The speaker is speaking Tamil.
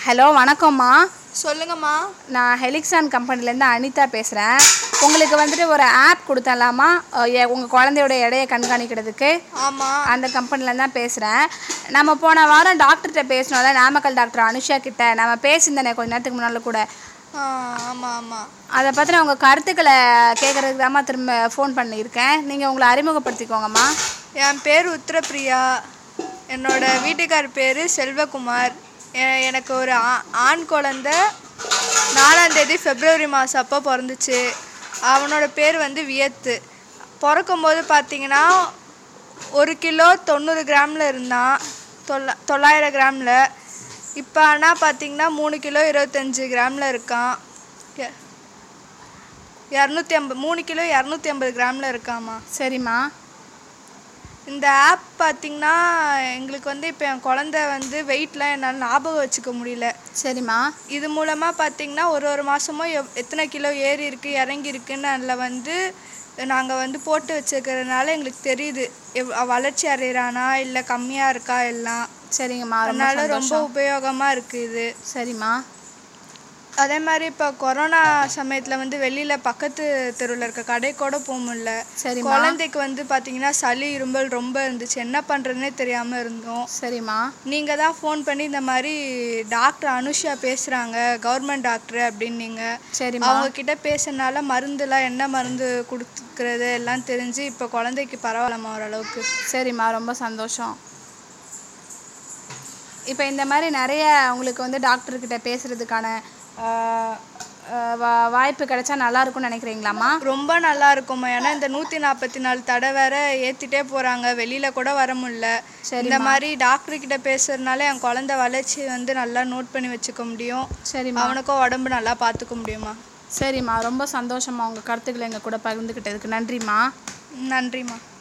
ஹலோ வணக்கம்மா சொல்லுங்கம்மா நான் ஹெலிக்ஸான் கம்பெனிலேருந்து அனிதா பேசுகிறேன் உங்களுக்கு வந்துட்டு ஒரு ஆப் கொடுத்தலாமா உங்கள் குழந்தையோட எடையை கண்காணிக்கிறதுக்கு ஆமாம் அந்த கம்பெனிலேருந்து தான் பேசுகிறேன் நம்ம போன வாரம் டாக்டர்கிட்ட பேசினோம்ல நாமக்கல் டாக்டர் அனுஷா கிட்ட நம்ம பேசியிருந்தேனே கொஞ்ச நேரத்துக்கு முன்னால் கூட ஆ ஆமாம் ஆமாம் அதை பற்றின உங்கள் கருத்துக்களை கேட்குறதுக்கு தாம்மா திரும்ப ஃபோன் பண்ணியிருக்கேன் நீங்கள் உங்களை அறிமுகப்படுத்திக்கோங்கம்மா என் பேர் உத்தரப்பிரியா என்னோட வீட்டுக்கார் பேர் செல்வகுமார் எ- எனக்கு ஒரு ஆ- ஆண் குழந்த நாலாந்தேதி பிப்ரவரி மாதம் அப்போ பிறந்துச்சு அவனோட பேர் வந்து வியத்து பிறக்கும்போது பார்த்தீங்கன்னா ஒரு கிலோ தொண்ணூறு கிராமில் இருந்தான் தொள்ள தொள்ளாயிரம் கிராமில் இப்போ ஆனால் பார்த்தீங்கன்னா மூணு கிலோ இருபத்தஞ்சி கிராமில் இருக்கான் எ- இரநூத்தி ஐம்பது மூணு கிலோ இரநூத்தி ஐம்பது கிராமில் இருக்காம்மா சரிம்மா இந்த ஆப் பார்த்தீங்கன்னா எங்களுக்கு வந்து இப்போ என் குழந்த வந்து வெயிட்லாம் என்னால் ஞாபகம் வச்சுக்க முடியல சரிம்மா இது மூலமாக பார்த்தீங்கன்னா ஒரு ஒரு மாதமும் எவ் எத்தனை கிலோ ஏறி இருக்கு இறங்கி இருக்குன்னு அதில் வந்து நாங்கள் வந்து போட்டு வச்சுக்கிறதுனால எங்களுக்கு தெரியுது எவ் வளர்ச்சி அடைகிறானா இல்லை கம்மியாக இருக்கா எல்லாம் சரிங்கம்மா ரொம்ப அதனால ரொம்ப சந்தோஷம் உபயோகமாக இருக்குது இது சரிம்மா அதே மாதிரி இப்போ கொரோனா சமயத்தில் வந்து வெளியில் பக்கத்து தெருவில் இருக்க கடை கூட போக முடியல சரிம்மா குழந்தைக்கு வந்து பார்த்தீங்கன்னா சளி இருமல் ரொம்ப இருந்துச்சு என்ன பண்ணுறதுனே தெரியாமல் இருந்தோம் சரிம்மா நீங்கள் தான் ஃபோன் பண்ணி இந்த மாதிரி டாக்டர் அனுஷா பேசுகிறாங்க கவர்மெண்ட் டாக்டர் அப்படின்னீங்க சரிம்மா அவங்க கிட்ட பேசுனால மருந்துலாம் என்ன மருந்து கொடுத்துக்கிறது எல்லாம் தெரிஞ்சு இப்போ குழந்தைக்கு பரவாயில்லம்மா ஓரளவுக்கு சரிம்மா ரொம்ப சந்தோஷம் இப்போ இந்த மாதிரி நிறைய உங்களுக்கு வந்து டாக்டர்கிட்ட பேசுகிறதுக்கான வாய்ப்பு கிடைச்சா நல்லா இருக்கும்னு நினைக்கிறீங்களாம்மா ரொம்ப நல்லா இருக்கும்மா ஏன்னா இந்த நூற்றி நாற்பத்தி நாலு தடை வேற ஏற்றிட்டே போகிறாங்க வெளியில் கூட வர முடியல இந்த சரிம்மா மாதிரி டாக்டர் கிட்ட பேசுறதுனால என் குழந்தை வளர்ச்சி வந்து நல்லா நோட் பண்ணி வச்சுக்க முடியும் சரிம்மா அவனுக்கும் உடம்பு நல்லா பார்த்துக்க முடியுமா சரிம்மா ரொம்ப சந்தோஷமா உங்கள் கருத்துக்களை எங்கள் கூட பகிர்ந்துக்கிட்டதுக்கு நன்றிம்மா நன்றிம்மா